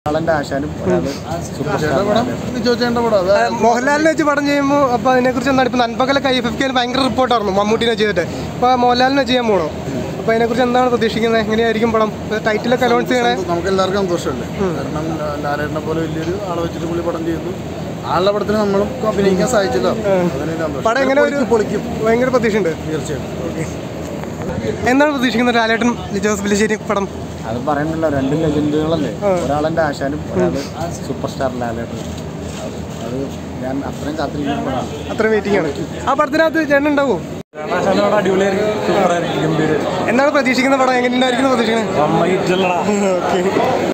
ഒരാളെന്റെ ആശാനും ഒരാള് super star ചോദിച്ചേണ്ട പടം അത് മോഹൻലാലിനെ വെച്ച് പടം ചെയ്യുമ്പോൾ അപ്പോൾ അതിനെക്കുറിച്ച് എന്താണ് ഇപ്പോൾ നൻപകലൊക്കെ ഐ എഫ് കെ ഭയങ്കര റിപ്പോർട്ടായിരുന്നു മമ്മൂട്ടിനെ ചെയ്തിട്ട് അപ്പോൾ മോഹൻലാലിനെ ചെയ്യാൻ പോകണോ അപ്പോൾ അതിനെക്കുറിച്ച് എന്താണ് പ്രതീക്ഷിക്കുന്നത് എങ്ങനെയായിരിക്കും പടം ടൈറ്റിലൊക്കെ അലോൺസ് ചെയ്യണേ നമുക്ക് എല്ലാവർക്കും സന്തോഷമല്ലേ കാരണം ലാ- ലാലേട്ടനെ പോലെ വലിയൊരു ആളെ വെച്ചിട്ട് പുള്ളി പടം ചെയ്തു ആളുടെ പടത്തിന് നമ്മളും അഭിനയിക്കാൻ സാധിച്ചല്ലോ അതിന് സന്തോഷം. പടം എങ്ങനെ ഒരു പൊളിക്കും, പൊളിക്കും ഭയങ്കര പ്രതീക്ഷയുണ്ട് തീർച്ചയായിട്ടും എന്താണ് പ്രതീക്ഷിക്കുന്നത് ലാലേട്ടൻ ജോസ് ബിലിശ്ശേരി പടം അത് പറയണ്ടല്ലോ രണ്ട് ലെജൻഡുകളല്ലേ ഒരാളെന്റെ ആശാനും ഒരാള് സൂപ്പർ സ്റ്റാർ ലാലേട്ടൻ അത് അത് ഞാൻ അത്രയും കാത്തിരിക്കുന്ന പടമാണ് അത്ര വെയിറ്റിംഗ് ആണ് ആ പടത്തിനകത്ത് ചേട്ടൻ ഉണ്ടാവോ അടിപൊളിയായിരിക്കും സൂപ്പറായിരിക്കും ഗംഭീരമായിരിക്കും എന്താണ് പ്രതീക്ഷിക്കുന്ന പടം എങ്ങനെയുണ്ടായിരിക്കും പ്രതീക്ഷിക്കുന്നത് അമ്മ ഹിറ്റല്ലടാ ഓക്കെ